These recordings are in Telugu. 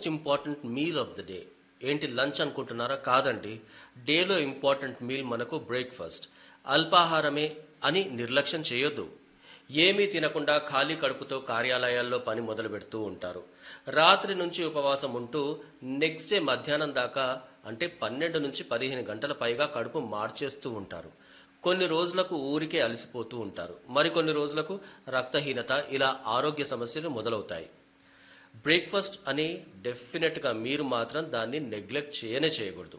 most important meal of the day ఏంటి లంచ్ అనుకుంటున్నారా కాదండి డేలో ఇంపార్టెంట్ మీల్ మనకు బ్రేక్ఫాస్ట్ అల్పాహారమే అని నిర్లక్ష్యం చేయొద్దు ఏమీ తినకుండా ఖాళీ కడుపుతో కార్యాలయాల్లో పని మొదలు పెడుతూ ఉంటారు రాత్రి నుంచి ఉపవాసం ఉంటూ నెక్స్ట్ డే మధ్యాహ్నం దాకా అంటే పన్నెండు నుంచి పదిహేను గంటల పైగా కడుపు మార్చేస్తూ ఉంటారు కొన్ని రోజులకు ఊరికే అలసిపోతూ ఉంటారు మరికొన్ని రోజులకు రక్తహీనత ఇలా ఆరోగ్య సమస్యలు మొదలవుతాయి బ్రేక్ఫాస్ట్ అని డెఫినెట్గా మీరు మాత్రం దాన్ని నెగ్లెక్ట్ చేయనే చేయకూడదు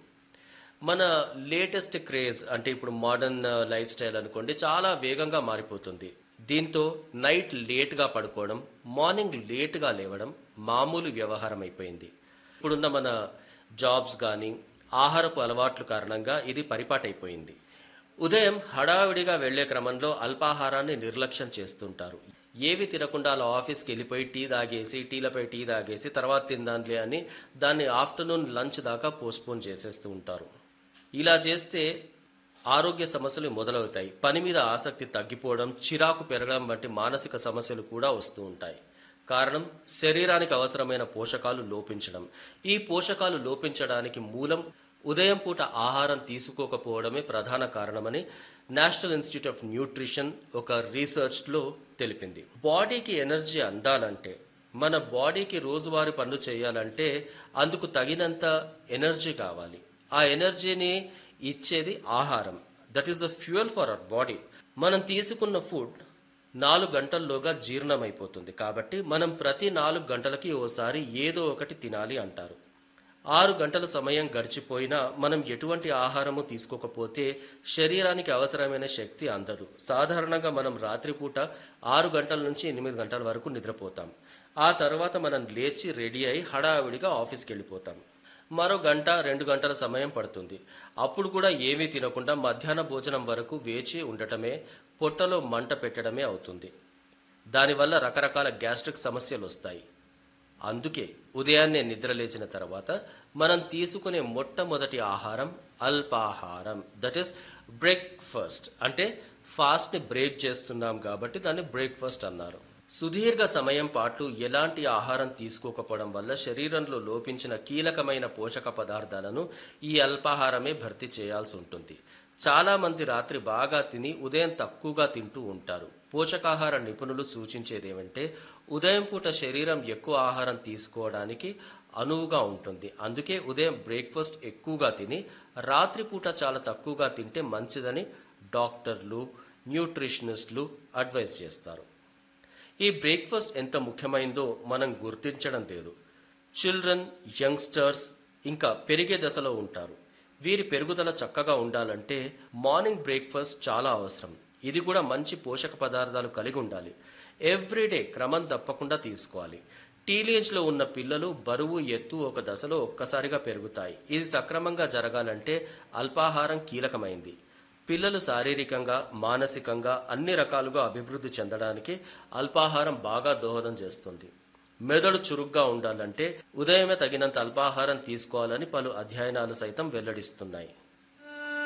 మన లేటెస్ట్ క్రేజ్ అంటే ఇప్పుడు మోడర్న్ లైఫ్ స్టైల్ అనుకోండి చాలా వేగంగా మారిపోతుంది దీంతో నైట్ లేట్గా పడుకోవడం మార్నింగ్ లేట్గా లేవడం మామూలు వ్యవహారం అయిపోయింది ఇప్పుడున్న మన జాబ్స్ కానీ ఆహారపు అలవాట్ల కారణంగా ఇది పరిపాటైపోయింది ఉదయం హడావిడిగా వెళ్లే క్రమంలో అల్పాహారాన్ని నిర్లక్ష్యం చేస్తుంటారు ఏవి తినకుండా అలా ఆఫీస్కి వెళ్ళిపోయి టీ తాగేసి టీలపై టీ తాగేసి తర్వాత తిందాంలే అని దాన్ని ఆఫ్టర్నూన్ లంచ్ దాకా పోస్ట్పోన్ చేసేస్తూ ఉంటారు ఇలా చేస్తే ఆరోగ్య సమస్యలు మొదలవుతాయి పని మీద ఆసక్తి తగ్గిపోవడం చిరాకు పెరగడం వంటి మానసిక సమస్యలు కూడా వస్తూ ఉంటాయి కారణం శరీరానికి అవసరమైన పోషకాలు లోపించడం ఈ పోషకాలు లోపించడానికి మూలం ఉదయం పూట ఆహారం తీసుకోకపోవడమే ప్రధాన కారణమని నేషనల్ ఇన్స్టిట్యూట్ ఆఫ్ న్యూట్రిషన్ ఒక రీసెర్చ్లో తెలిపింది బాడీకి ఎనర్జీ అందాలంటే మన బాడీకి రోజువారీ పనులు చేయాలంటే అందుకు తగినంత ఎనర్జీ కావాలి ఆ ఎనర్జీని ఇచ్చేది ఆహారం that is the fuel for our body మనం తీసుకున్న ఫుడ్ నాలుగు గంటల్లోగా జీర్ణమైపోతుంది కాబట్టి మనం ప్రతి నాలుగు గంటలకి ఓసారి ఏదో ఒకటి తినాలి అంటారు ఆరు గంటల సమయం గడిచిపోయినా మనం ఎటువంటి ఆహారము తీసుకోకపోతే శరీరానికి అవసరమైన శక్తి అందదు సాధారణంగా మనం రాత్రిపూట ఆరు గంటల నుంచి ఎనిమిది గంటల వరకు నిద్రపోతాం ఆ తర్వాత మనం లేచి రెడీ అయి హడావిడిగా ఆఫీస్కి వెళ్ళిపోతాం మరో గంట రెండు గంటల సమయం పడుతుంది అప్పుడు కూడా ఏమీ తినకుండా మధ్యాహ్న భోజనం వరకు వేచి ఉండటమే పొట్టలో మంట పెట్టడమే అవుతుంది దానివల్ల రకరకాల గ్యాస్ట్రిక్ సమస్యలు వస్తాయి అందుకే ఉదయాన్నే నిద్రలేచిన తర్వాత మనం తీసుకునే మొట్టమొదటి ఆహారం అల్పాహారం దట్ ఈస్ బ్రేక్ఫాస్ట్ అంటే ఫాస్ట్ని బ్రేక్ చేస్తున్నాం కాబట్టి దాన్ని బ్రేక్ఫాస్ట్ అన్నారు సుదీర్ఘ సమయం పాటు ఎలాంటి ఆహారం తీసుకోకపోవడం వల్ల శరీరంలో లోపించిన కీలకమైన పోషక పదార్థాలను ఈ అల్పాహారమే భర్తీ చేయాల్సి ఉంటుంది చాలా మంది రాత్రి బాగా తిని ఉదయం తక్కువగా తింటూ ఉంటారు పోషకాహార నిపుణులు సూచించేది ఏమంటే ఉదయం పూట శరీరం ఎక్కువ ఆహారం తీసుకోవడానికి అనువుగా ఉంటుంది అందుకే ఉదయం బ్రేక్ఫాస్ట్ ఎక్కువగా తిని రాత్రిపూట చాలా తక్కువగా తింటే మంచిదని డాక్టర్లు న్యూట్రిషనిస్టులు అడ్వైస్ చేస్తారు ఈ బ్రేక్ఫాస్ట్ ఎంత ముఖ్యమైందో మనం గుర్తించడం లేదు చిల్డ్రన్ యంగ్స్టర్స్ ఇంకా పెరిగే దశలో ఉంటారు వీరి పెరుగుదల చక్కగా ఉండాలంటే మార్నింగ్ బ్రేక్ఫాస్ట్ చాలా అవసరం ఇది కూడా మంచి పోషక పదార్థాలు కలిగి ఉండాలి ఎవ్రీడే క్రమం తప్పకుండా తీసుకోవాలి టీనేజ్లో ఉన్న పిల్లలు బరువు ఎత్తు ఒక దశలో ఒక్కసారిగా పెరుగుతాయి ఇది సక్రమంగా జరగాలంటే అల్పాహారం కీలకమైంది పిల్లలు శారీరకంగా మానసికంగా అన్ని రకాలుగా అభివృద్ధి చెందడానికి అల్పాహారం బాగా దోహదం చేస్తుంది మెదడు చురుగ్గా ఉండాలంటే ఉదయమే తగినంత అల్పాహారం తీసుకోవాలని పలు అధ్యయనాలు సైతం వెల్లడిస్తున్నాయి